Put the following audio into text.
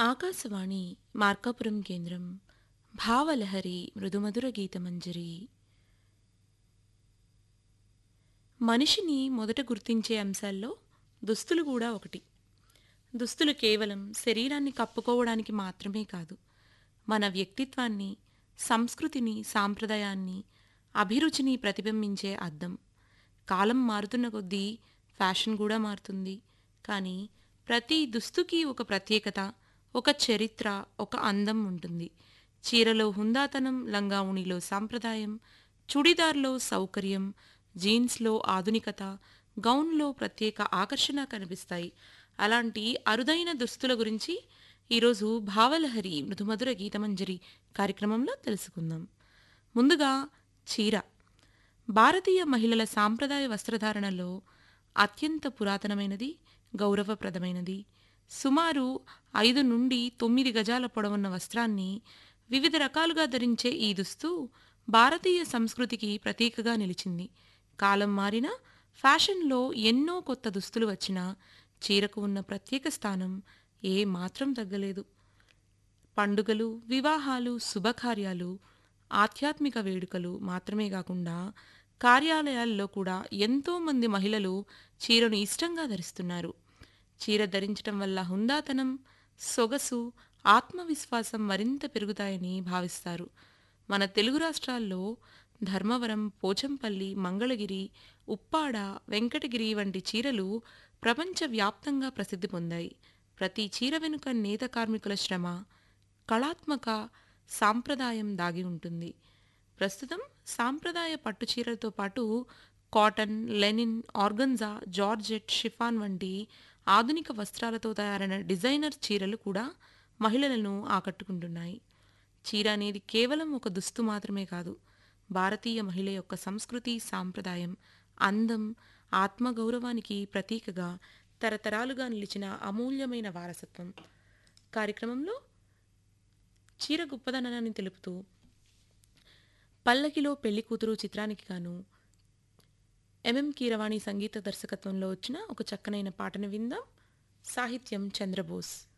ఆకాశవాణి మార్కాపురం కేంద్రం భావలహరి మృదుమధుర గీతమంజరి మనిషిని మొదట గుర్తించే అంశాల్లో దుస్తులు కూడా ఒకటి దుస్తులు కేవలం శరీరాన్ని కప్పుకోవడానికి మాత్రమే కాదు మన వ్యక్తిత్వాన్ని సంస్కృతిని సాంప్రదాయాన్ని అభిరుచిని ప్రతిబింబించే అద్దం కాలం మారుతున్న కొద్దీ ఫ్యాషన్ కూడా మారుతుంది కానీ ప్రతి దుస్తుకి ఒక ప్రత్యేకత ఒక చరిత్ర ఒక అందం ఉంటుంది చీరలో హుందాతనం లంగావుణిలో సాంప్రదాయం చుడిదార్లో సౌకర్యం జీన్స్లో ఆధునికత గౌన్లో ప్రత్యేక ఆకర్షణ కనిపిస్తాయి అలాంటి అరుదైన దుస్తుల గురించి ఈరోజు భావలహరి మృదుమధుర గీతమంజరి కార్యక్రమంలో తెలుసుకుందాం ముందుగా చీర భారతీయ మహిళల సాంప్రదాయ వస్త్రధారణలో అత్యంత పురాతనమైనది గౌరవప్రదమైనది సుమారు ఐదు నుండి తొమ్మిది గజాల పొడవున్న వస్త్రాన్ని వివిధ రకాలుగా ధరించే ఈ దుస్తు భారతీయ సంస్కృతికి ప్రతీకగా నిలిచింది కాలం మారినా ఫ్యాషన్లో ఎన్నో కొత్త దుస్తులు వచ్చినా చీరకు ఉన్న ప్రత్యేక స్థానం ఏ మాత్రం తగ్గలేదు పండుగలు వివాహాలు శుభకార్యాలు ఆధ్యాత్మిక వేడుకలు మాత్రమే కాకుండా కార్యాలయాల్లో కూడా ఎంతోమంది మహిళలు చీరను ఇష్టంగా ధరిస్తున్నారు చీర ధరించటం వల్ల హుందాతనం సొగసు ఆత్మవిశ్వాసం మరింత పెరుగుతాయని భావిస్తారు మన తెలుగు రాష్ట్రాల్లో ధర్మవరం పోచంపల్లి మంగళగిరి ఉప్పాడ వెంకటగిరి వంటి చీరలు ప్రపంచవ్యాప్తంగా ప్రసిద్ధి పొందాయి ప్రతి చీర వెనుక నేత కార్మికుల శ్రమ కళాత్మక సాంప్రదాయం దాగి ఉంటుంది ప్రస్తుతం సాంప్రదాయ పట్టు చీరలతో పాటు cotton linen organza georgette chiffon వంటి ఆధునిక వస్త్రాలతో తయారైన డిజైనర్ చీరలు కూడా మహిళలను ఆకట్టుకుంటున్నాయి చీర అనేది కేవలం ఒక దుస్తు మాత్రమే కాదు భారతీయ మహిళ యొక్క సంస్కృతి సాంప్రదాయం అందం ఆత్మగౌరవానికి ప్రతీకగా తరతరాలుగా నిలిచిన అమూల్యమైన వారసత్వం కార్యక్రమంలో చీర గొప్పదనాన్ని తెలుపుతూ పల్లకిలో పెళ్లి కూతురు చిత్రానికి గాను ఎంఎం కీరవాణి సంగీత దర్శకత్వంలో వచ్చిన ఒక చక్కనైన పాటను విందాం సాహిత్యం చంద్రబోస్